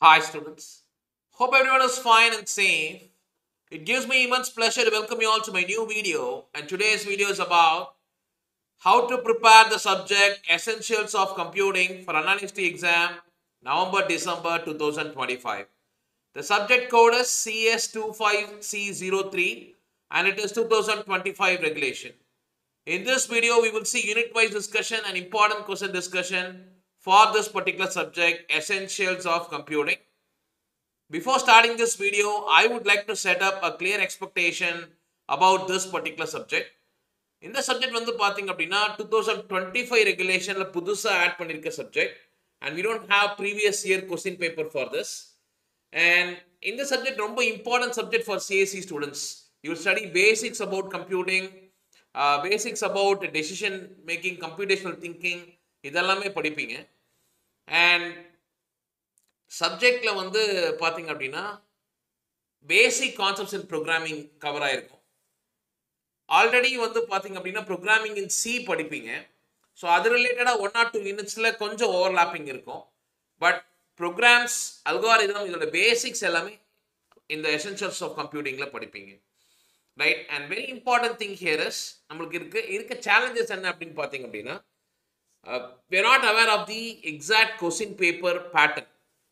Hi, students. Hope everyone is fine and safe. It gives me immense pleasure to welcome you all to my new video. And today's video is about how to prepare the subject Essentials of Computing for Anonymity exam November December 2025. The subject code is CS25C03 and it is 2025 regulation. In this video, we will see unit-wise discussion and important question discussion for this particular subject, Essentials of Computing. Before starting this video, I would like to set up a clear expectation about this particular subject. இந்த subject வந்து பார்த்தீங்க அப்படின்னா two thousand twenty five ரெகுலேஷனில் புதுசாக add பண்ணியிருக்க subject and we don't have previous year question paper for this and இந்த subject ரொம்ப important subject for CSC students you study basics about computing basics about decision making computational thinking இதெல்லாமே படிப்பீங்க and சப்ஜெக்டில் வந்து பார்த்தீங்க அப்படின்னா basic concepts in programming cover ஆயிருக்கும் already வந்து பார்த்தீங்க அப்படின்னா ப்ரோக்ராமிங் இன் சி படிப்பீங்க ஸோ அது ரிலேட்டடாக ஒன் ஆர் டூ யூனிட்ஸில் கொஞ்சம் ஓவர்லாப்பிங் இருக்கும் பட் ப்ரோக்ராம்ஸ் அல்காரிதம் இதோட பேசிக்ஸ் எல்லாமே இந்த எசென்ஷியல்ஸ் ஆஃப் கம்ப்யூட்டிங்கில் படிப்பீங்க right and very important thing here is நம்மளுக்கு இருக்கு இருக்க சேலஞ்சஸ் என்ன அப்படின்னு பார்த்தீங்க அப்படின்னா we're not aware of the exact question paper pattern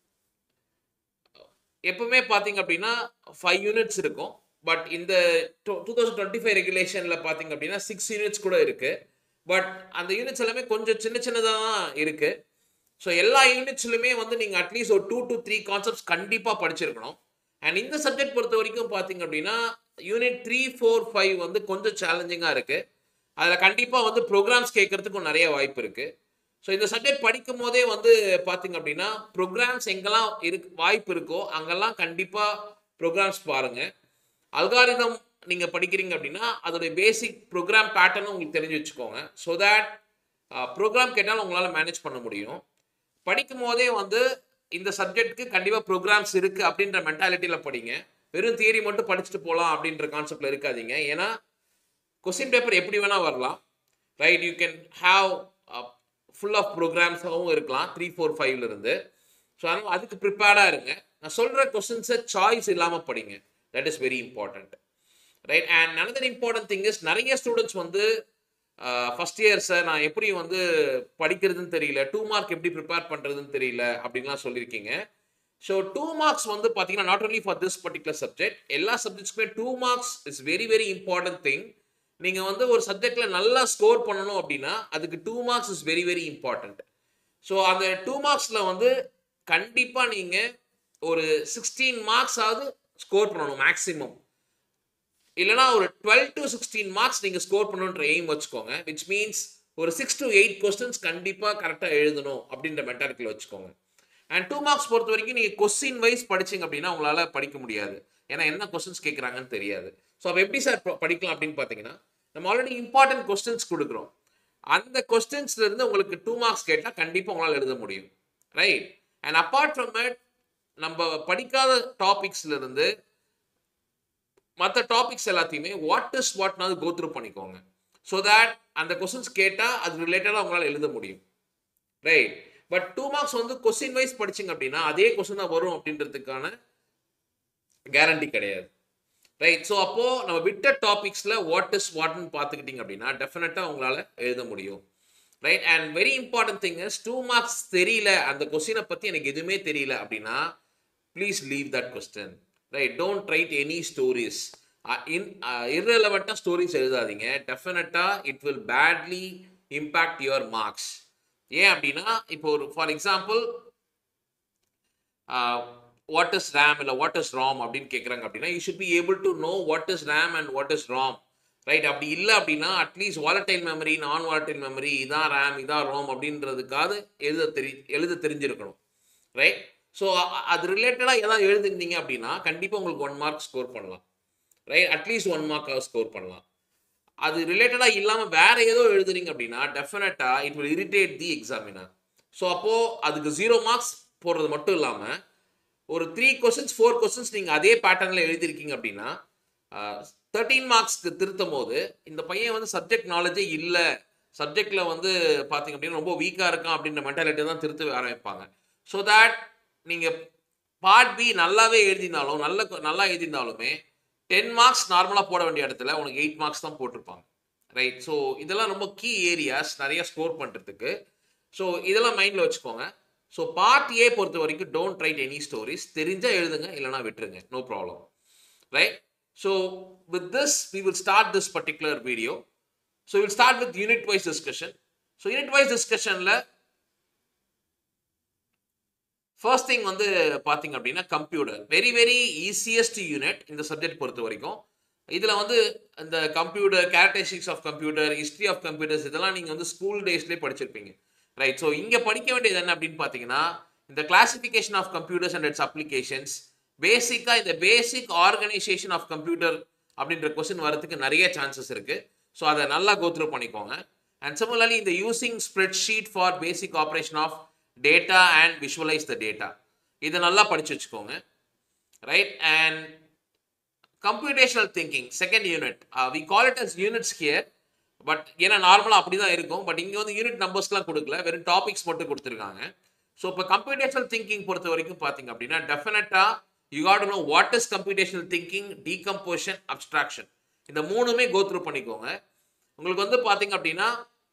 எப்பவுமே பார்த்தீங்க அப்படின்னா ஃபைவ் யூனிட்ஸ் இருக்கும் பட் இந்த டூ தௌசண்ட் டுவெண்ட்டி ஃபைவ் ரெகுலேஷனில் பார்த்தீங்க அப்படின்னா சிக்ஸ் யூனிட்ஸ் கூட இருக்கு பட் அந்த யூனிட்ஸ் எல்லாமே கொஞ்சம் சின்ன சின்னதாக தான் இருக்கு ஸோ எல்லா யூனிட்ஸ்லையுமே வந்து நீங்கள் அட்லீஸ்ட் ஒரு டூ டு த்ரீ கான்செப்ட்ஸ் கண்டிப்பாக படிச்சிருக்கணும் அண்ட் இந்த சப்ஜெக்ட் பொறுத்த வரைக்கும் பார்த்தீங்க அப்படின்னா யூனிட் த்ரீ ஃபோர் ஃபைவ் வந்து கொஞ்சம் சேலஞ்சிங்காக இருக்குது அதில் கண்டிப்பாக வந்து ப்ரோக்ராம்ஸ் கேட்கறதுக்கும் நிறைய வாய்ப்பு இருக்குது ஸோ இந்த சப்ஜெக்ட் படிக்கும் போதே வந்து பார்த்தீங்க அப்படின்னா ப்ரோக்ராம்ஸ் எங்கெல்லாம் இருக்கு வாய்ப்பு இருக்கோ அங்கெல்லாம் கண்டிப்பாக ப்ரோக்ராம்ஸ் பாருங்கள் அல்காரிதம் நீங்கள் படிக்கிறீங்க அப்படின்னா அதோடைய பேசிக் ப்ரோக்ராம் பேட்டர்னும் உங்களுக்கு தெரிஞ்சு வச்சுக்கோங்க ஸோ தேட் ப்ரோக்ராம் கேட்டாலும் உங்களால் மேனேஜ் பண்ண முடியும் படிக்கும் போதே வந்து இந்த சப்ஜெக்ட்டுக்கு கண்டிப்பாக ப்ரோக்ராம்ஸ் இருக்குது அப்படின்ற மென்டாலிட்டியில் படிங்க வெறும் தியரி மட்டும் படிச்சுட்டு போகலாம் அப்படின்ற கான்செப்டில் இருக்காதீங்க ஏன்னா கொஸ்டின் பேப்பர் எப்படி வேணால் வரலாம் right you can have full of ப்ரோக்ராம்ஸாகவும் இருக்கலாம் த்ரீ ஃபோர் ஃபைவ்ல இருந்து ஸோ அதனால் அதுக்கு ப்ரிப்பேர்டாக இருங்க நான் சொல்கிற கொஸ்டின்ஸை சாய்ஸ் இல்லாமல் படிங்க that is very important right and another important thing is நிறைய ஸ்டூடெண்ட்ஸ் வந்து ஃபஸ்ட் இயர் சார் நான் எப்படி வந்து படிக்கிறதுன்னு தெரியல டூ மார்க் எப்படி ப்ரிப்பேர் பண்ணுறதுன்னு தெரியல அப்படின்லாம் சொல்லியிருக்கீங்க ஸோ டூ மார்க்ஸ் வந்து பார்த்தீங்கன்னா not only for this particular subject எல்லா சப்ஜெக்ட்ஸ்க்குமே two marks is very very important thing நீங்கள் வந்து ஒரு சப்ஜெக்டில் நல்லா ஸ்கோர் பண்ணணும் அப்படின்னா அதுக்கு two marks is very very important so அந்த டூ மார்க்ஸில் வந்து கண்டிப்பாக நீங்கள் ஒரு சிக்ஸ்டீன் மார்க்ஸ் ஆகுது ஸ்கோர் பண்ணணும் மேக்ஸிமம் இல்லைனா ஒரு டுவெல் டு சிக்ஸ்டீன் மார்க்ஸ் நீங்கள் ஸ்கோர் பண்ணணுன்ற எய்ம் வச்சுக்கோங்க விச் மீன்ஸ் ஒரு சிக்ஸ் டு எயிட் கொஸ்டின்ஸ் கண்டிப்பாக கரெக்டாக எழுதணும் அப்படின்ற மென்டாலிட்டியில் வச்சுக்கோங்க அண்ட் டூ மார்க்ஸ் பொறுத்த வரைக்கும் நீங்கள் கொஸ்டின் வைஸ் படிச்சிங்க அப்படின்னா உங்களால் படிக்க முடியாது ஏன்னா என்ன கொஸ்டின்ஸ் கேட்குறாங்கன்னு தெரியாது ஸோ அப்போ எப்படி சார் படிக்கலாம் அப்படின்னு பார்த்தீங்கன்னா நம்ம ஆல்ரெடி இம்பார்ட்டன்ட் கொஸ்டின்ஸ் கொடுக்குறோம் அந்த கொஸ்டின்ஸ்ல இருந்து உங்களுக்கு டூ மார்க்ஸ் கேட்டால் கண்டிப்பாக உங்களால் எழுத முடியும் right and apart from that நம்ம படிக்காத டாபிக்ஸ்ல இருந்து மற்ற டாபிக்ஸ் எல்லாத்தையுமே வாட் இஸ் வாட்னாவது கோ த்ரூ பண்ணிக்கோங்க ஸோ தேட் அந்த கொஸ்டின்ஸ் கேட்டால் அது ரிலேட்டடாக உங்களால் எழுத முடியும் ரைட் பட் டூ மார்க்ஸ் வந்து கொஸ்டின் வைஸ் படிச்சிங்க அப்படின்னா அதே கொஸ்டின் தான் வரும் அப்படின்றதுக்கான கேரண்டி கிடையாது ரைட் ஸோ அப்போது நம்ம விட்ட டாபிக்ஸில் வாட் இஸ் வாட்னு பார்த்துக்கிட்டிங்க அப்படின்னா டெஃபினட்டாக உங்களால் எழுத முடியும் right and very important thing is two marks தெரியல அந்த கொஸ்டினை பற்றி எனக்கு எதுவுமே தெரியல அப்படின்னா please leave that question right don't write any stories in இர்ரெலவெண்ட்டாக ஸ்டோரிஸ் எழுதாதீங்க டெஃபினட்டாக it will badly impact your marks ஏன் அப்படின்னா இப்போ ஒரு for example what is RAM இல்லை வாட் இஸ் ராம் அப்படின்னு கேட்குறாங்க அப்படின்னா you should be able to know what is RAM and what is RAM right அப்படி இல்லை அப்படின்னா at least volatile memory non volatile memory இதான் ரேம் இதான் ரோம் அப்படின்றதுக்காக எழுத தெரி எழுத தெரிஞ்சிருக்கணும் ரைட் ஸோ அது ரிலேட்டடாக ஏதாவது எழுதிருந்தீங்க அப்படின்னா கண்டிப்பாக உங்களுக்கு ஒன் மார்க் ஸ்கோர் பண்ணலாம் ரைட் அட்லீஸ்ட் ஒன் மார்க்காக ஸ்கோர் பண்ணலாம் அது ரிலேட்டடாக இல்லாமல் வேற ஏதோ எழுதுறீங்க அப்படின்னா டெஃபினட்டாக it will irritate the examiner so அப்போது அதுக்கு ஜீரோ மார்க்ஸ் போடுறது மட்டும் இல்லாமல் ஒரு த்ரீ கொஸ்டின்ஸ் ஃபோர் கொஸ்டின்ஸ் நீங்கள் அதே பேட்டர்னில் எழுதியிருக்கீங்க அப்படின்னா தேர்ட்டீன் மார்க்ஸ்க்கு திருத்தும் போது இந்த பையன் வந்து சப்ஜெக்ட் நாலேஜே இல்லை சப்ஜெக்டில் வந்து பார்த்தீங்க அப்படின்னா ரொம்ப வீக்காக இருக்கான் அப்படின்ற மென்டாலிட்டி தான் திருத்த ஆரம்பிப்பாங்க ஸோ தேட் நீங்கள் பார்ட் பி நல்லாவே எழுதியிருந்தாலும் நல்ல நல்லா எழுதியிருந்தாலுமே டென் மார்க்ஸ் நார்மலாக போட வேண்டிய இடத்துல உனக்கு எயிட் மார்க்ஸ் தான் போட்டிருப்பாங்க ரைட் ஸோ இதெல்லாம் ரொம்ப கீ ஏரியாஸ் நிறைய ஸ்கோர் பண்ணுறதுக்கு ஸோ இதெல்லாம் மைண்டில் வச்சுக்கோங்க ஸோ பார்ட் ஏ பொறுத்த வரைக்கும் டோன்ட் ரைட் எனி ஸ்டோரிஸ் தெரிஞ்சால் எழுதுங்க இல்லைனா விட்டுருங்க no problem right so with this we will start this particular video so will start with unit wise discussion so unit wise டிஸ்கஷனில் ஃபர்ஸ்ட் திங் வந்து பார்த்தீங்க அப்படின்னா computer very very easiest unit இந்த subject பொறுத்த வரைக்கும் இதில் வந்து இந்த computer characteristics of computer history of computers இதெல்லாம் நீங்கள் வந்து ஸ்கூல் டேஸ்லேயே படிச்சிருப்பீங்க ரைட் ஸோ இங்கே படிக்க வேண்டியது என்ன அப்படின்னு பார்த்தீங்கன்னா இந்த classification of computers and its applications பேசிக்காக இந்த பேசிக் ஆர்கனைசேஷன் ஆஃப் கம்ப்யூட்டர் அப்படின்ற கொஸ்டின் வரதுக்கு நிறைய சான்சஸ் இருக்குது ஸோ அதை நல்லா கோத்ரூ பண்ணிக்கோங்க அண்ட் சிமிலர்லி இந்த using spreadsheet for basic operation of data and visualise the data இதை நல்லா படிச்சு வச்சுக்கோங்க right and computational thinking second unit we call it as units here but ஏன்னா நார்மலாக அப்படி தான் இருக்கும் பட் இங்கே வந்து யூனிட் நம்பர்ஸ்லாம் கொடுக்கல வெறும் டாபிக்ஸ் மட்டும் கொடுத்துருக்காங்க ஸோ இப்போ கம்ப்யூட்டேஷனல் திங்கிங் பொறுத்த வரைக்கும் பார்த்தீங்க அப்படின்னா டெஃபினட்டாக you got know what is computational thinking decomposition abstraction இந்த மூணுமே கோத்ரூ பண்ணிக்கோங்க உங்களுக்கு வந்து பார்த்தீங்க அப்படின்னா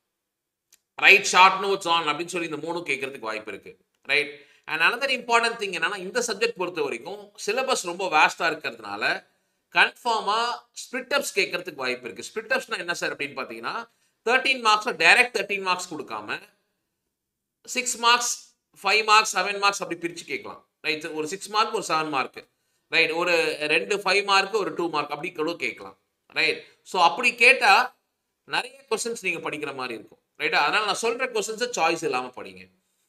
ரைட் ஷார்ட் நோட்ஸ் ஆன் அப்படின்னு சொல்லி இந்த மூணும் கேட்கறதுக்கு வாய்ப்பு இருக்கு right and another important thing என்னன்னா இந்த சப்ஜெக்ட் பொறுத்த வரைக்கும் சிலபஸ் ரொம்ப வேஸ்டா இருக்கிறதுனால கன்ஃபார்மா ஸ்பிரிட் அப்ஸ் கேட்கறதுக்கு வாய்ப்பு இருக்கு ஸ்பிரிட் அப்ஸ்னா என்ன சார் அப்படின்னு பார்த்தீங்கன்னா thirteen marks direct thirteen marks கொடுக்காம six marks five marks seven marks அப்படி பிரிச்சு கேட்கலாம் ரைட் ஒரு சிக்ஸ் மார்க் ஒரு செவன் மார்க் ரைட் ஒரு ரெண்டு ஃபைவ் மார்க் ஒரு டூ மார்க் அப்படி கூட கேட்கலாம் ரைட் ஸோ அப்படி கேட்டால் நிறைய கொஸ்டின்ஸ் நீங்கள் படிக்கிற மாதிரி இருக்கும் ரைட்டா அதனால் நான் சொல்கிற கொஸ்டின்ஸை சாய்ஸ் இல்லாமல் படிங்க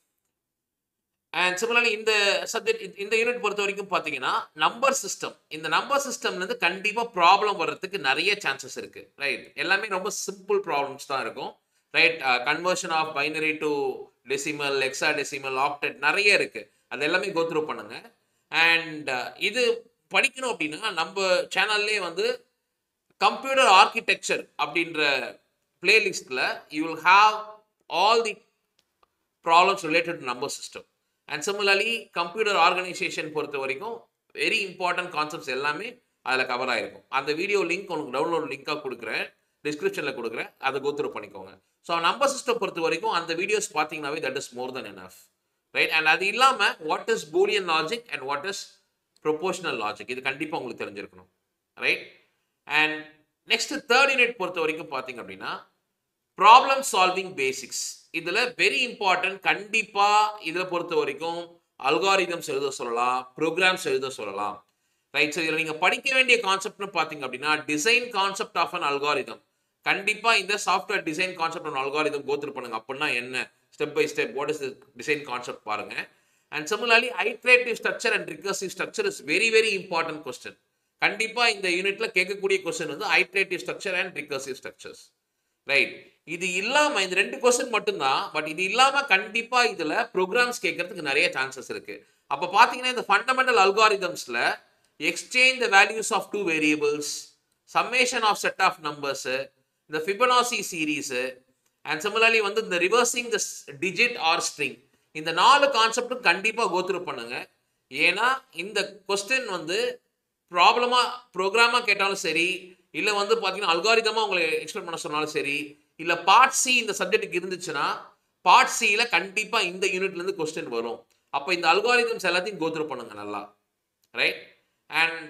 அண்ட் சிமிலர்லி இந்த சப்ஜெக்ட் இந்த யூனிட் பொறுத்த வரைக்கும் பார்த்தீங்கன்னா நம்பர் சிஸ்டம் இந்த நம்பர் சிஸ்டம்லேருந்து கண்டிப்பாக ப்ராப்ளம் வர்றதுக்கு நிறைய சான்சஸ் இருக்கு ரைட் எல்லாமே ரொம்ப சிம்பிள் ப்ராப்ளம்ஸ் தான் இருக்கும் right conversion of binary to decimal hexadecimal ஆப்டெட் நிறைய இருக்கு அது எல்லாமே கோத்ரூ பண்ணுங்க அண்ட் இது படிக்கணும் அப்படின்னா நம்ம சேனல்லே வந்து கம்ப்யூட்டர் ஆர்கிடெக்சர் அப்படின்ற பிளேலிஸ்டில் you will have all the problems related to number system and similarly computer organisation பொறுத்த வரைக்கும் வெரி இம்பார்ட்டன்ட் கான்செப்ட்ஸ் எல்லாமே அதில் கவர் ஆகிருக்கும் அந்த வீடியோ லிங்க் உங்களுக்கு டவுன்லோட் லிங்காக கொடுக்குறேன் டிஸ்கிரிப்ஷனில் கொடுக்குறேன் அதை கோத்ரூ பண்ணிக்கோங்க ஸோ நம்பர் சிஸ்டம் பொறுத்த வரைக்கும் அந்த வீடியோஸ் பார்த்தீங்கன்னாவே that is more than enough right and அது இல்லாமல் what is Boolean logic and what is propositional logic இது கண்டிப்பாக உங்களுக்கு தெரிஞ்சிருக்கணும் right and next third unit பொறுத்த வரைக்கும் பார்த்தீங்க அப்படின்னா ப்ராப்ளம் சால்விங் பேசிக்ஸ் இதில் வெரி இம்பார்ட்டன்ட் கண்டிப்பாக இதில் பொறுத்த வரைக்கும் அல்காரிதம்ஸ் எழுத சொல்லலாம் ப்ரோக்ராம்ஸ் எழுத சொல்லலாம் ரைட் ஸோ இதில் நீங்கள் படிக்க வேண்டிய கான்செப்ட்னு பார்த்தீங்க அப்படின்னா design concept of an algorithm கண்டிப்பாக இந்த software design concept on algorithm go through பண்ணுங்க அப்படின்னா என்ன step by step what is design concept பாருங்க and similarly iterative structure and recursive structure is very very important question கண்டிப்பா இந்த யூனிட்ல கேட்கக்கூடிய கொஸ்டின் வந்து iterative structure and recursive structures right இது இல்லாம இந்த ரெண்டு கொஸ்டின் மட்டும்தான் பட் இது இல்லாம கண்டிப்பா இதுல ப்ரோக்ராம்ஸ் கேட்கறதுக்கு நிறைய சான்சஸ் இருக்கு அப்ப பாத்தீங்கன்னா இந்த ஃபண்டமெண்டல் அல்காரிதம்ஸ்ல exchange the values of two variables summation of set of numbers இந்த ஃபிபனாசி சீரீஸ் அண்ட் சிமிலர்லி வந்து இந்த reversing the digit or string இந்த நாலு கான்செப்டும் கண்டிப்பாக கோத்ரூ பண்ணுங்க ஏன்னா இந்த கொஸ்டின் வந்து ப்ராப்ளமாக ப்ரோக்ராமாக கேட்டாலும் சரி இல்லை வந்து பார்த்தீங்கன்னா அல்காரிதமாக உங்களை எக்ஸ்பிளைன் பண்ண சொன்னாலும் சரி இல்லை பார்ட் சி இந்த சப்ஜெக்ட்டுக்கு இருந்துச்சுன்னா பார்ட் சியில் கண்டிப்பாக இந்த யூனிட்லேருந்து கொஸ்டின் வரும் அப்போ இந்த அல்காரிதம்ஸ் எல்லாத்தையும் கோத்ரூ பண்ணுங்க நல்லா ரைட் அண்ட்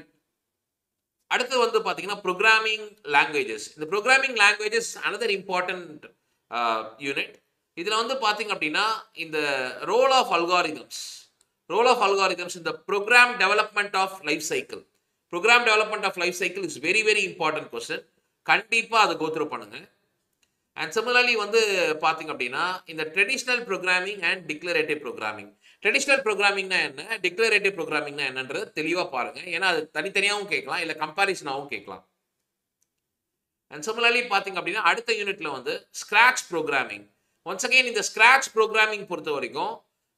அடுத்து வந்து பார்த்தீங்கன்னா ப்ரோக்ராமிங் லாங்குவேஜஸ் இந்த programming languages another important unit இதில் வந்து பார்த்தீங்க அப்படின்னா இந்த role of algorithms role of algorithms இந்த program development of life cycle program development of life cycle is very very important question கண்டிப்பாக அதை கோத்ரூ பண்ணுங்க அண்ட் சிமிலர்லி வந்து பார்த்தீங்க அப்படின்னா இந்த traditional programming and declarative programming traditional ப்ரோக்ராமிங்னா என்ன டிக்ளரேட்டிவ் ப்ரோக்ராமிங்னா என்னன்றது தெளிவாக பாருங்க ஏன்னா அது தனித்தனியாகவும் கேட்கலாம் இல்லை கம்பாரிசனாகவும் கேட்கலாம் அண்ட் சிமிலர்லி பார்த்தீங்க அப்படின்னா அடுத்த யூனிட்ல வந்து ஸ்கிராச் ப்ரோக்ராமிங் ஒன்ஸ் அகைன் இந்த ஸ்கிராச் ப்ரோக்ராமிங் பொறுத்த வரைக்கும்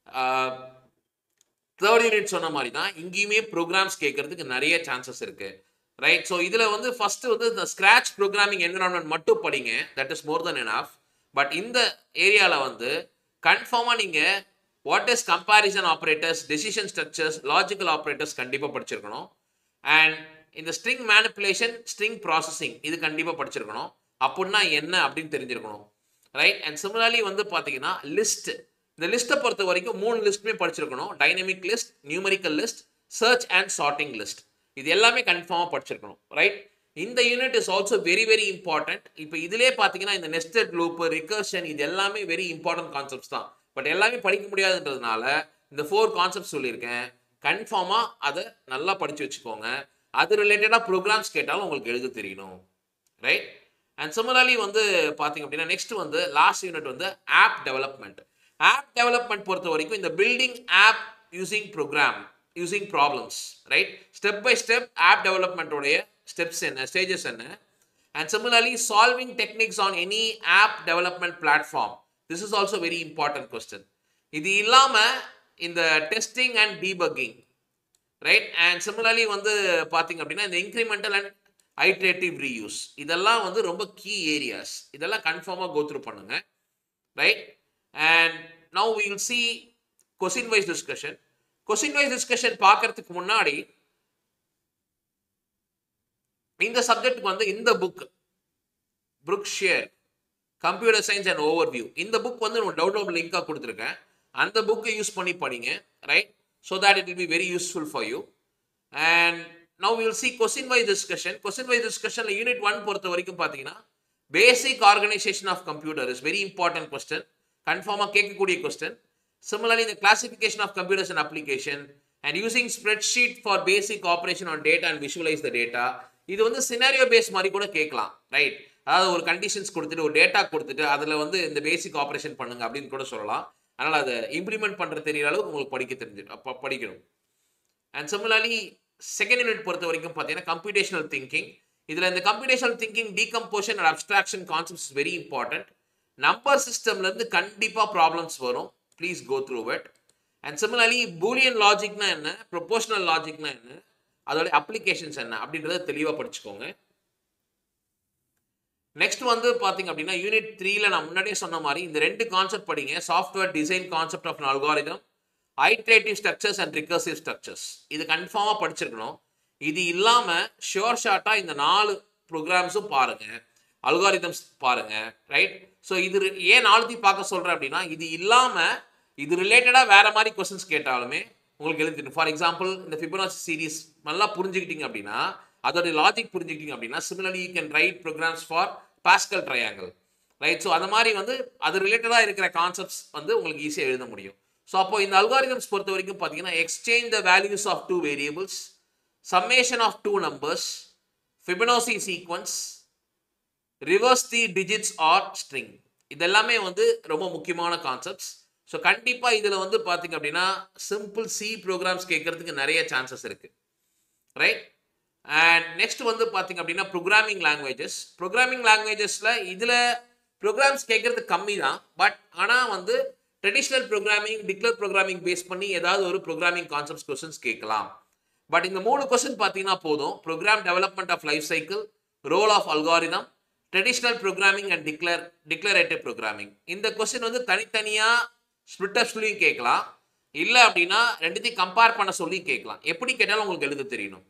தேர்ட் யூனிட் சொன்ன மாதிரி தான் இங்கேயுமே ப்ரோக்ராம்ஸ் கேட்கறதுக்கு நிறைய சான்சஸ் இருக்கு ரைட் ஸோ இதில் வந்து ஃபர்ஸ்ட் வந்து இந்த ஸ்கிராச் ப்ரோக்ராமிங் என்விரான்மெண்ட் மட்டும் படிங்க that is more than enough but இந்த ஏரியாவில் வந்து கன்ஃபார்மாக நீங்கள் what is comparison operators decision structures logical operators கண்டிப்பாக படிச்சிருக்கணும் அண்ட் இந்த ஸ்ட்ரிங் மேனிப்புலேஷன் ஸ்ட்ரிங் ப்ராசஸிங் இது கண்டிப்பாக படிச்சிருக்கணும் அப்படின்னா என்ன அப்படின்னு தெரிஞ்சிருக்கணும் ரைட் அண்ட் சிமிலர்லி வந்து பார்த்தீங்கன்னா லிஸ்ட் இந்த லிஸ்ட்டை பொறுத்த வரைக்கும் மூணு லிஸ்ட்டுமே படிச்சிருக்கணும் dynamic list numerical list search and sorting list இது எல்லாமே கன்ஃபார்மாக படிச்சிருக்கணும் ரைட் இந்த unit is also very very important இப்போ இதிலே பார்த்தீங்கன்னா இந்த நெஸ்டட் லூப் ரிகர்ஷன் இது எல்லாமே வெரி இம்பார்ட்டன்ட் கான்செப்ட்ஸ் தான் பட் எல்லாமே படிக்க முடியாதுன்றதுனால இந்த ஃபோர் கான்செப்ட் சொல்லியிருக்கேன் கன்ஃபார்மாக அதை நல்லா படித்து வச்சுக்கோங்க அது ரிலேட்டடாக ப்ரோக்ராம்ஸ் கேட்டாலும் உங்களுக்கு எழுத தெரியணும் ரைட் அண்ட் சிமிலர்லி வந்து பார்த்தீங்க அப்படின்னா நெக்ஸ்ட் வந்து லாஸ்ட் யூனிட் வந்து ஆப் டெவலப்மெண்ட் ஆப் டெவலப்மெண்ட் பொறுத்த வரைக்கும் இந்த building app using program using problems right step by step app டெவலப்மெண்ட்டோடைய ஸ்டெப்ஸ் என்ன ஸ்டேஜஸ் என்ன and similarly solving techniques on any app development platform this is also very important question இது இல்லாமல் இந்த testing and debugging right and similarly வந்து பார்த்தீங்க அப்படின்னா இந்த இன்க்ரிமெண்டல் அண்ட் ஐட்ரேட்டிவ் ரீயூஸ் இதெல்லாம் வந்து ரொம்ப கீ ஏரியாஸ் இதெல்லாம் கன்ஃபார்மாக கோத்ரூ பண்ணுங்க right and now will see question wise discussion question wise discussion பார்க்கறதுக்கு முன்னாடி இந்த சப்ஜெக்ட்டுக்கு வந்து இந்த book book share computer science and overview இந்த புக் வந்து நான் டவுன்லோட் லிங்காக கொடுத்துருக்கேன் அந்த புக்கை யூஸ் பண்ணி படிங்க right so that it will be very useful for you and now will see question wise discussion question wise டிஸ்கஷனில் யூனிட் ஒன் பொறுத்த வரைக்கும் பார்த்தீங்கன்னா basic organisation of computer is very important question கன்ஃபார்மாக கேட்கக்கூடிய கொஸ்டின் சிமிலர்லி இந்த classification of computers and application and using spreadsheet for basic operation on data and visualise the data இது வந்து scenario base மாதிரி கூட கேட்கலாம் ரைட் அதாவது ஒரு கண்டிஷன்ஸ் கொடுத்துட்டு ஒரு டேட்டா கொடுத்துட்டு அதில் வந்து இந்த பேசிக் ஆப்ரேஷன் பண்ணுங்க அப்படின்னு கூட சொல்லலாம் அதனால் அதை இம்ப்ளிமெண்ட் பண்ணுற தெரியற அளவுக்கு உங்களுக்கு படிக்க தெரிஞ்சு அப்போ படிக்கணும் அண்ட் சிமிலர்லி செகண்ட் யூனிட் பொறுத்த வரைக்கும் பார்த்தீங்கன்னா கம்ப்யூட்டேஷனல் திங்கிங் இதில் இந்த computational thinking decomposition and abstraction concepts very important number சிஸ்டம்லேருந்து கண்டிப்பாக ப்ராப்ளம்ஸ் வரும் please go through it and similarly Boolean லாஜிக்னா என்ன ப்ரொபோஷனல் லாஜிக்னா என்ன அதோட அப்ளிகேஷன்ஸ் என்ன அப்படின்றத தெளிவாக படிச்சுக்கோங்க நெக்ஸ்ட் வந்து பார்த்தீங்க அப்படின்னா யூனிட் த்ரீல நான் முன்னாடியே சொன்ன மாதிரி இந்த ரெண்டு கான்செப்ட் படிங்க software design concept of algorithm iterative structures and recursive structures இது கன்ஃபார்மாக படிச்சிருக்கணும் இது இல்லாமல் ஷோர் ஷார்ட்டாக இந்த நாலு ப்ரோக்ராம்ஸும் பாருங்க அல்காரிதம்ஸ் பாருங்க ரைட் ஸோ இது ஏன் நாலுத்தையும் பார்க்க சொல்கிறேன் அப்படின்னா இது இல்லாமல் இது ரிலேட்டடாக வேற மாதிரி கொஸ்டின்ஸ் கேட்டாலுமே உங்களுக்கு எழுதிட்டு ஃபார் எக்ஸாம்பிள் இந்த ஃபிபனாசி சீரிஸ் நல்லா புரிஞ்சுக்கிட்டீங்க அப்படின்னா அதோட லாஜிக் புரிஞ்சுக்கிட்டீங்க அப்படின்னா similarly you can write programs for Pascal triangle right so அந்த மாதிரி வந்து அது ரிலேட்டடாக இருக்கிற கான்செப்ட்ஸ் வந்து உங்களுக்கு ஈஸியாக எழுத முடியும் ஸோ அப்போ இந்த அல்காரிதம்ஸ் பொறுத்த வரைக்கும் பார்த்தீங்கன்னா exchange the values of two variables summation of two numbers Fibonacci sequence reverse the digits or string இதெல்லாமே வந்து ரொம்ப முக்கியமான கான்செப்ட்ஸ் ஸோ கண்டிப்பாக இதில் வந்து பார்த்தீங்க அப்படின்னா சிம்பிள் சி ப்ரோக்ராம்ஸ் கேட்கறதுக்கு நிறைய சான்சஸ் இருக்கு ரைட் அண்ட் நெக்ஸ்ட் வந்து பார்த்தீங்க அப்படின்னா ப்ரோக்ராமிங் லாங்குவேஜஸ் ப்ரோக்ராமிங் லாங்குவேஜஸில் இதில் ப்ரோக்ராம்ஸ் கேட்கறது கம்மி தான் பட் ஆனால் வந்து traditional programming declare programming base பண்ணி ஏதாவது ஒரு ப்ரோக்ராமிங் கான்செப்ட்ஸ் கொஸ்டின்ஸ் கேட்கலாம் பட் இந்த மூணு கொஸ்டின் பார்த்தீங்கன்னா போதும் program development of life cycle role of algorithm traditional programming and declare declarative programming இந்த கொஸ்டின் வந்து தனித்தனியாக ஸ்பிளிட் அப்ஸ்லையும் கேட்கலாம் இல்லை அப்படின்னா ரெண்டுத்தையும் கம்பேர் பண்ண சொல்லி கேட்கலாம் எப்படி கேட்டாலும் உங்களுக்கு எழுத தெரியணும்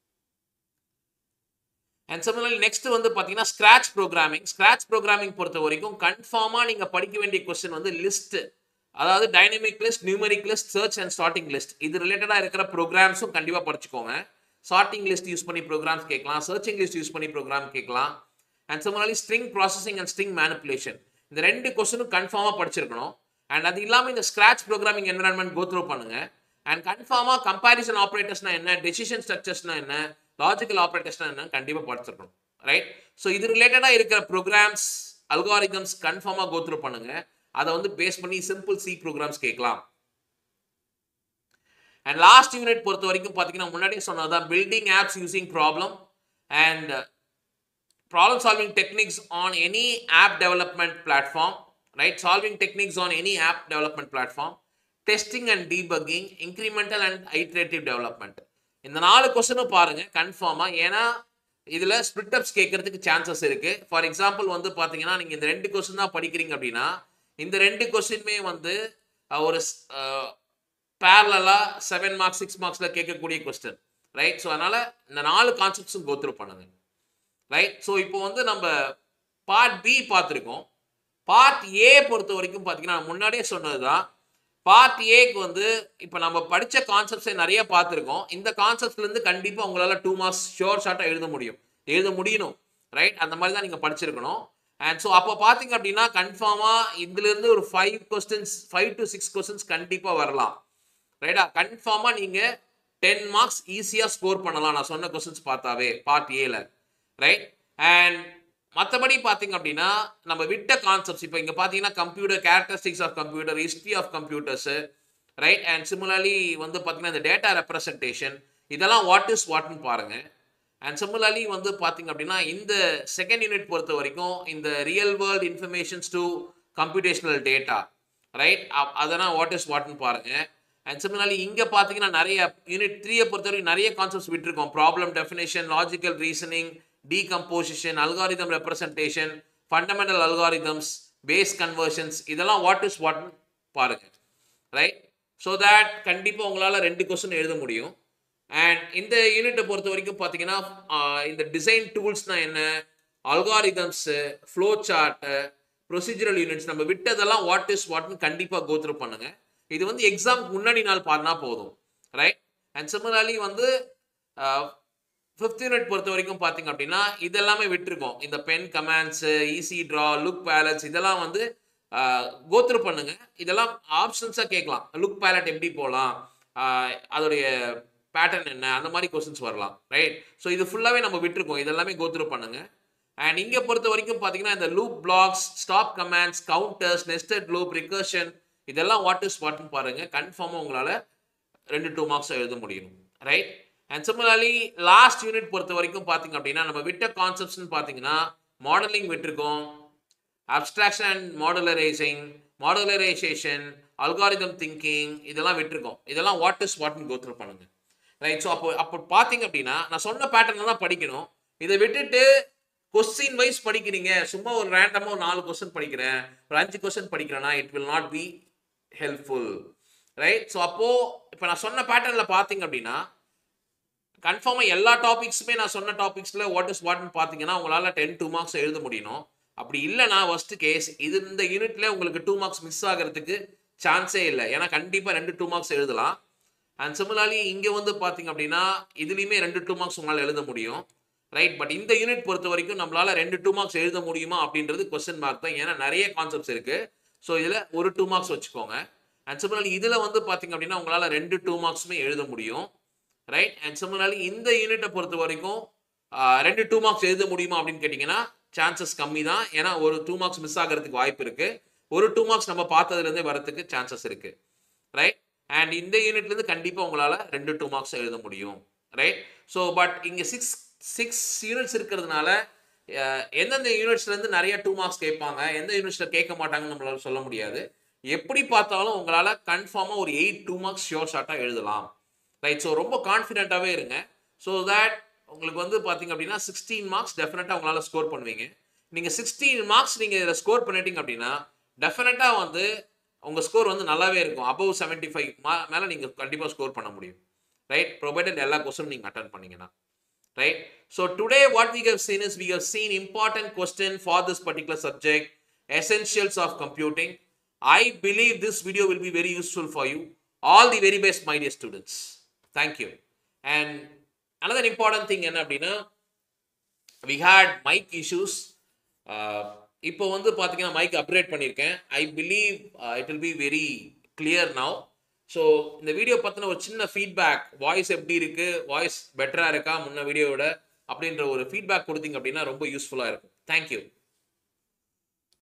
அண்ட் சிமிலர்லி நெக்ஸ்ட் வந்து பார்த்தீங்கன்னா ஸ்க்ராச் ப்ரோக்ராமிங் ஸ்க்ராச் ப்ரோக்ராமிங் பொறுத்த வரைக்கும் கன்ஃபார்மாக நீங்கள் படிக்க வேண்டிய கொஸ்டின் வந்து லிஸ்ட் அதாவது dynamic list numeric list search and sorting list இது ரிலேட்டடாக இருக்கிற ப்ரோக்ராம்ஸும் கண்டிப்பாக படிச்சுக்கோங்க சார்ட்டிங் லிஸ்ட் யூஸ் பண்ணி ப்ரோக்ராம்ஸ் கேட்கலாம் சர்ச்சிங் லிஸ்ட் யூஸ் பண்ணி ப்ரோக்ராம் கேட்கலாம் and similarly string processing and string manipulation இந்த ரெண்டு கொஸ்டினும் கன்ஃபார்மாக படிச்சிருக்கணும் அண்ட் அது இல்லாமல் இந்த ஸ்க்ராச் ப்ரோக்ராமிங் என்வரான்மெண்ட் கோத்ரூ பண்ணுங்க அண்ட் கன்ஃபார்மாக கம்பேரிசன் ஆப்ரேட்டர்ஸ்னா என்ன டெசிஷன் ஸ்ட்ரக்சர்ஸ்னா என்ன லாஜிக்கல் ஆப்ரேட்டர்ஸ்னா என்ன கண்டிப்பாக படிச்சிருக்கணும் ரைட் ஸோ இது ரிலேட்டடாக இருக்கிற ப்ரோக்ராம்ஸ் அல்காரிதம்ஸ் கன்ஃபார்மாக கோத்ரூ பண்ணுங்க அதை வந்து பேஸ் பண்ணி சிம்பிள் சி ப்ரோக்ராம்ஸ் கேட்கலாம் அண்ட் லாஸ்ட் யூனிட் பொறுத்த வரைக்கும் பார்த்தீங்கன்னா முன்னாடியே சொன்னதுதான் building apps using problem and problem solving techniques on any app development platform right solving techniques on any app development platform testing and debugging incremental and iterative development இந்த நாலு கொஸ்டினும் பாருங்க கன்ஃபார்மா ஏன்னா இதுல ஸ்பிளிட் அப்ஸ் கேட்கறதுக்கு சான்சஸ் இருக்கு for example வந்து பாத்தீங்கன்னா நீங்க இந்த ரெண்டு கொஸ்டின் தான் படிக்கிறீங்க அப்படின்னா இந்த ரெண்டு கொஸ்டினுமே வந்து ஒரு பேரலா செவன் மார்க்ஸ் சிக்ஸ் மார்க்ஸில் கேட்கக்கூடிய கொஸ்டின் ரைட் ஸோ அதனால் இந்த நாலு கான்செப்ட்ஸும் கோத்ரூ பண்ணுங்க ரைட் ஸோ இப்போ வந்து நம்ம பார்ட் பி பார்த்துருக்கோம் பார்ட் ஏ பொறுத்த வரைக்கும் பார்த்தீங்கன்னா நான் முன்னாடியே சொன்னது தான் பார்ட் ஏக்கு வந்து இப்போ நம்ம படித்த கான்செப்ட்ஸை நிறைய பார்த்துருக்கோம் இந்த கான்செப்ட்லேருந்து கண்டிப்பாக உங்களால் டூ மார்க்ஸ் ஷோர் ஷார்ட்டாக எழுத முடியும் எழுத முடியணும் ரைட் அந்த மாதிரி தான் நீங்கள் படிச்சிருக்கணும் அண்ட் ஸோ அப்போ பார்த்தீங்க அப்படின்னா கன்ஃபார்மாக இதுலேருந்து ஒரு five questions five to six questions கண்டிப்பாக வரலாம் ரைட்டா கன்ஃபார்மாக நீங்கள் டென் மார்க்ஸ் ஈஸியாக ஸ்கோர் பண்ணலாம் நான் சொன்ன கொஸ்டின்ஸ் பார்த்தாவே பார்ட் ஏல ரைட் அண்ட் மற்றபடி பார்த்தீங்க அப்படின்னா நம்ம விட்ட கான்செப்ட்ஸ் இப்போ இங்கே பார்த்தீங்கன்னா computer characteristics of computer history of computers right and similarly வந்து பார்த்தீங்கன்னா இந்த டேட்டா ரெப்ரசன்டேஷன் இதெல்லாம் வாட் இஸ் வாட்னு பாருங்க அண்ட் சிமிலர்லி வந்து பார்த்தீங்க அப்படின்னா இந்த செகண்ட் யூனிட் பொறுத்த வரைக்கும் இந்த real world informations to computational data right அதெல்லாம் வாட் இஸ் வாட்னு பாருங்க அண்ட் சிமிலர்லி இங்கே பார்த்தீங்கன்னா நிறைய யூனிட் த்ரீயை பொறுத்த வரைக்கும் நிறைய கான்செப்ட்ஸ் விட்டுருக்கோம் problem definition logical reasoning decomposition algorithm representation fundamental algorithms base conversions இதெல்லாம் வாட் இஸ் வாட்னு பாருங்க ரைட் ஸோ தட் கண்டிப்பாக உங்களால் ரெண்டு கொஸ்டின் எழுத முடியும் அண்ட் இந்த யூனிட்டை பொறுத்த வரைக்கும் பார்த்தீங்கன்னா இந்த டிசைன் டூல்ஸ்னால் என்ன algorithms flow chart procedural units நம்ம விட்டதெல்லாம் வாட் இஸ் வாட்னு கண்டிப்பாக கோத்ரூ பண்ணுங்க இது வந்து எக்ஸாம்க்கு முன்னாடி நாள் பாருனா போதும் ரைட் அண்ட் சிமிலர்லி வந்து ஃபிஃப்த் யூனிட் பொறுத்த வரைக்கும் பார்த்தீங்க அப்படின்னா இதெல்லாமே விட்டுருக்கோம் இந்த pen commands easy draw look palettes இதெல்லாம் வந்து கோத்ரூ பண்ணுங்க இதெல்லாம் ஆப்ஷன்ஸாக கேட்கலாம் லுக் பேலட் எப்படி போகலாம் அதோடைய பேட்டர்ன் என்ன அந்த மாதிரி கொஸ்டின்ஸ் வரலாம் ரைட் ஸோ இது ஃபுல்லாகவே நம்ம விட்டுருக்கோம் இதெல்லாமே கோத்ரூ பண்ணுங்க அண்ட் இங்கே பொறுத்த வரைக்கும் பார்த்தீங்கன்னா இந்த loop blocks stop commands counters nested loop recursion இதெல்லாம் வாட் இஸ் வாட்னு பாருங்க கன்ஃபார்மாக உங்களால் ரெண்டு டூ மார்க்ஸ் எழுத முடியும் right and similarly last unit பொறுத்த வரைக்கும் பார்த்தீங்க அப்படின்னா நம்ம விட்ட கான்செப்ட்ஸ்னு பார்த்தீங்கன்னா மாடலிங் விட்டுருக்கோம் abstraction and modularising modularisation algorithm thinking இதெல்லாம் விட்டுருக்கோம் இதெல்லாம் வாட் இஸ் வாட்னு கோத்ரூ பண்ணுங்க ரைட் ஸோ அப்போ அப்போ பார்த்தீங்க அப்படின்னா நான் சொன்ன பேட்டர்ல தான் படிக்கணும் இதை விட்டுட்டு கொஸ்டின் வைஸ் படிக்கிறீங்க சும்மா ஒரு ரேண்டமாக ஒரு நாலு கொஸ்டின் படிக்கிறேன் ஒரு அஞ்சு கொஸ்டின் படிக்கிறேன்னா it will not be helpful right so அப்போது இப்போ நான் சொன்ன பேட்டர்னில் பார்த்தீங்க அப்படின்னா கன்ஃபார்மாக எல்லா டாபிக்ஸுமே நான் சொன்ன டாபிக்ஸில் வாட் இஸ் வாட்னு பார்த்தீங்கன்னா உங்களால் டென் டூ மார்க்ஸ் எழுத முடியணும் அப்படி இல்லைனா ஃபர்ஸ்ட் கேஸ் இது இந்த யூனிட்ல உங்களுக்கு டூ மார்க்ஸ் மிஸ் ஆகிறதுக்கு சான்ஸே இல்லை ஏன்னா கண்டிப்பாக ரெண்டு டூ மார்க்ஸ் எழுதலாம் அண்ட் சிமிலர்லி இங்கே வந்து பார்த்தீங்க அப்படின்னா இதுலேயுமே ரெண்டு டூ மார்க்ஸ் உங்களால் எழுத முடியும் ரைட் பட் இந்த யூனிட் பொறுத்த வரைக்கும் நம்மளால ரெண்டு டூ மார்க்ஸ் எழுத முடியுமா அப்படின்றது கொஸ்டின் மார்க் தான் ஏன்னா நிறைய கான்செப்ட்ஸ் இருக்கு ஸோ இதில் ஒரு டூ மார்க்ஸ் வச்சுக்கோங்க அண்ட் சிமிலர்லி இதில் வந்து பார்த்தீங்க அப்படின்னா உங்களால் ரெண்டு டூ மார்க்ஸுமே எழுத முடியும் ரைட் அண்ட் சிமிலர்லி இந்த யூனிட்டை பொறுத்த வரைக்கும் ரெண்டு டூ மார்க்ஸ் எழுத முடியுமா அப்படின்னு கேட்டிங்கன்னா சான்சஸ் கம்மி தான் ஏன்னா ஒரு டூ மார்க்ஸ் மிஸ் ஆகிறதுக்கு வாய்ப்பு இருக்கு ஒரு டூ மார்க்ஸ் நம்ம பார்த்ததுலேருந்தே வரதுக்கு சான்சஸ் இருக்கு ரைட் அண்ட் இந்த யூனிட்லேருந்து கண்டிப்பாக உங்களால் ரெண்டு டூ மார்க்ஸ் எழுத முடியும் ரைட் ஸோ பட் இங்கே சிக்ஸ் சிக்ஸ் யூனிட்ஸ் இருக்கிறதுனால எந்தெந்த யூனிட்ஸ்லேருந்து நிறைய டூ மார்க்ஸ் கேட்பாங்க எந்த யூனிட்ஸில் கேட்க மாட்டாங்கன்னு நம்மளால சொல்ல முடியாது எப்படி பார்த்தாலும் உங்களால் கன்ஃபார்மாக ஒரு எயிட் டூ மார்க்ஸ் ஷோர் ஷார்ட்டாக எழுதலாம் ரைட் ஸோ ரொம்ப கான்ஃபிடென்ட்டாகவே இருங்க ஸோ தட் உங்களுக்கு வந்து பார்த்தீங்க அப்படின்னா சிக்ஸ்டீன் மார்க்ஸ் டெஃபினட்டாக உங்களால் ஸ்கோர் பண்ணுவீங்க நீங்கள் சிக்ஸ்டீன் மார்க்ஸ் நீங்கள் இதில் ஸ்கோர் பண்ணிட்டீங்க அப்படின்னா டெஃபினட்டாக வந்து உங்கள் ஸ்கோர் வந்து நல்லாவே இருக்கும் அபவ் செவன்ட்டி ஃபைவ் மா மேலே நீங்கள் கண்டிப்பாக ஸ்கோர் பண்ண முடியும் ரைட் ப்ரொவைடட் எல்லா கொஸ்டின் நீங்கள் அட்டன் பண்ணீங்கன்னா right so today what we have seen is we have seen important question for this particular subject essentials of computing. I believe this video will be very useful for you. All the very best, my dear students. Thank you. And another important thing என்ன அப்படின்னா we had mic issues. Uh, இப்போ வந்து பார்த்தீங்கன்னா mic upgrade பண்ணியிருக்கேன் I believe it will be very clear now so இந்த video பற்றின ஒரு சின்ன ஃபீட்பேக் வாய்ஸ் எப்படி இருக்கு வாய்ஸ் பெட்டராக இருக்கா முன்ன வீடியோவோட அப்படின்ற ஒரு ஃபீட்பேக் கொடுத்தீங்க அப்படின்னா ரொம்ப யூஸ்ஃபுல்லாக இருக்கும் தேங்க்யூ